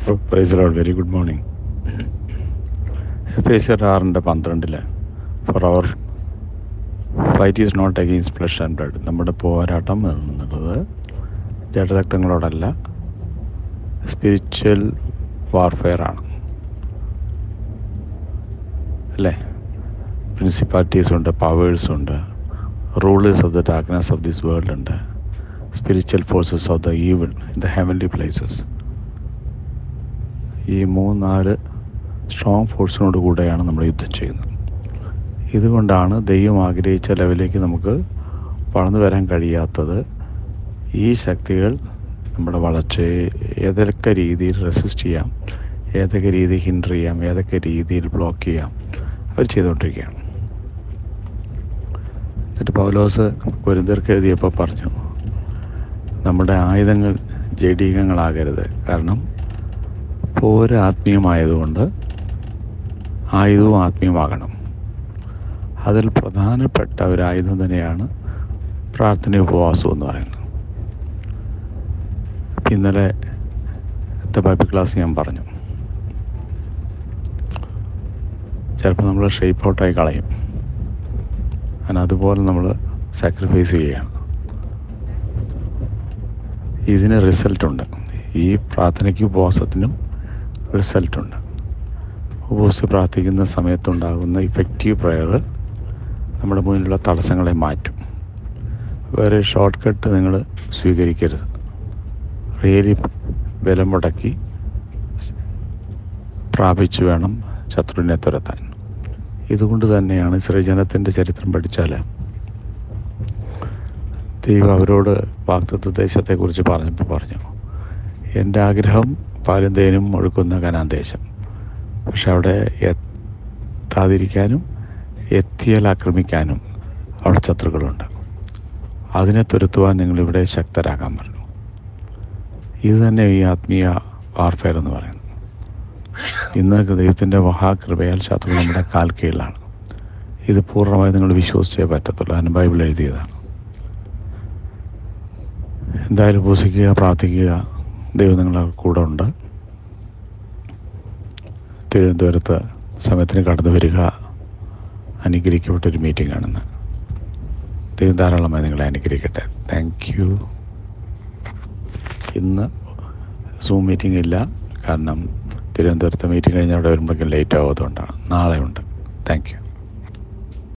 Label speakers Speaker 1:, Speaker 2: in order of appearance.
Speaker 1: price Lord very good morning F S ആറിൻ്റെ പന്ത്രണ്ടില് for our fight is not against flesh and blood നമ്മുടെ പോരാട്ടം എന്നുള്ളത് ജഡരക്തങ്ങളോടല്ല spiritual warfare ആണ് അല്ലേ പ്രിൻസിപ്പാലിറ്റീസ് ഉണ്ട് പവേഴ്സ് ഉണ്ട് rulers of the darkness of this world ഉണ്ട് spiritual forces of the evil in the heavenly places ഈ മൂന്നാല് സ്ട്രോങ് ഫോഴ്സിനോട് കൂടെയാണ് നമ്മൾ യുദ്ധം ചെയ്യുന്നത് ഇതുകൊണ്ടാണ് ദൈവം ആഗ്രഹിച്ച ലെവലിലേക്ക് നമുക്ക് വളർന്നു വരാൻ കഴിയാത്തത് ഈ ശക്തികൾ നമ്മുടെ വളർച്ചയെ ഏതൊക്കെ രീതിയിൽ റെസിസ്റ്റ് ചെയ്യാം ഏതൊക്കെ രീതിയിൽ ഹിൻഡർ ചെയ്യാം ഏതൊക്കെ രീതിയിൽ ബ്ലോക്ക് ചെയ്യാം അവർ ചെയ്തുകൊണ്ടിരിക്കുകയാണ് എന്നിട്ട് പൗലോസ് പൊരുന്തർക്ക് എഴുതിയപ്പോൾ പറഞ്ഞു നമ്മുടെ ആയുധങ്ങൾ ജഡീകങ്ങളാകരുത് കാരണം പോര് ആത്മീയമായതുകൊണ്ട് ആയുധവും ആത്മീയമാകണം അതിൽ പ്രധാനപ്പെട്ട ഒരു ആയുധം തന്നെയാണ് പ്രാർത്ഥന ഉപവാസം എന്ന് പറയുന്നത് ഇപ്പം ഇന്നലെ ബൈബിൾ ക്ലാസ് ഞാൻ പറഞ്ഞു ചിലപ്പോൾ നമ്മൾ ഷേപ്പ് ഔട്ടായി കളയും അങ്ങനെ അതുപോലെ നമ്മൾ സാക്രിഫൈസ് ചെയ്യുകയാണ് ഇതിന് റിസൾട്ടുണ്ട് ഈ പ്രാർത്ഥനയ്ക്ക് ഉപവാസത്തിനും റിസൾട്ടുണ്ട് ഉപവസിച്ച് പ്രാർത്ഥിക്കുന്ന സമയത്തുണ്ടാകുന്ന ഇഫക്റ്റീവ് പ്രയർ നമ്മുടെ മുന്നിലുള്ള തടസ്സങ്ങളെ മാറ്റും വേറെ ഷോർട്ട് കട്ട് നിങ്ങൾ സ്വീകരിക്കരുത് റിയലി ബലം മുടക്കി പ്രാപിച്ചു വേണം ശത്രുവിനെ തുരത്താൻ ഇതുകൊണ്ട് തന്നെയാണ് സൃജനത്തിൻ്റെ ചരിത്രം പഠിച്ചാൽ ദൈവം അവരോട് വാക്തത്വ ദേശത്തെക്കുറിച്ച് പറഞ്ഞപ്പോൾ പറഞ്ഞു എൻ്റെ ആഗ്രഹം പാലും തേനും ഒഴുക്കുന്ന കനാൻ ദേശം പക്ഷെ അവിടെ എത്താതിരിക്കാനും എത്തിയാൽ ആക്രമിക്കാനും അവിടെ ശത്രുക്കളുണ്ട് അതിനെ തുരത്തുവാൻ നിങ്ങളിവിടെ ശക്തരാകാൻ പറഞ്ഞു ഇത് തന്നെ ഈ ആത്മീയ വാർഫെയർ എന്ന് പറയുന്നത് ഇന്ന് ദൈവത്തിൻ്റെ മഹാകൃപയാൽ ശത്രു നമ്മുടെ കാൽ കീഴിലാണ് ഇത് പൂർണ്ണമായി നിങ്ങൾ വിശ്വസിച്ചേ പറ്റത്തുള്ളൂ അതിന് ബൈബിൾ എഴുതിയതാണ് എന്തായാലും ഉപസിക്കുക പ്രാർത്ഥിക്കുക ദൈവം നിങ്ങളുടെ കൂടെ ഉണ്ട് തിരുവനന്തപുരത്ത് സമയത്തിന് കടന്നു വരിക അനുഗ്രഹിക്കപ്പെട്ട ഒരു മീറ്റിംഗ് ആണെന്ന് ദൈവം ധാരാളമായി നിങ്ങളെ അനുഗ്രഹിക്കട്ടെ താങ്ക് യു ഇന്ന് സൂം മീറ്റിംഗ് ഇല്ല കാരണം തിരുവനന്തപുരത്ത് മീറ്റിംഗ് കഴിഞ്ഞ് അവിടെ വരുമ്പോഴേക്കും ലേറ്റ് ആവുന്നതുകൊണ്ടാണ് നാളെ ഉണ്ട് താങ്ക് യു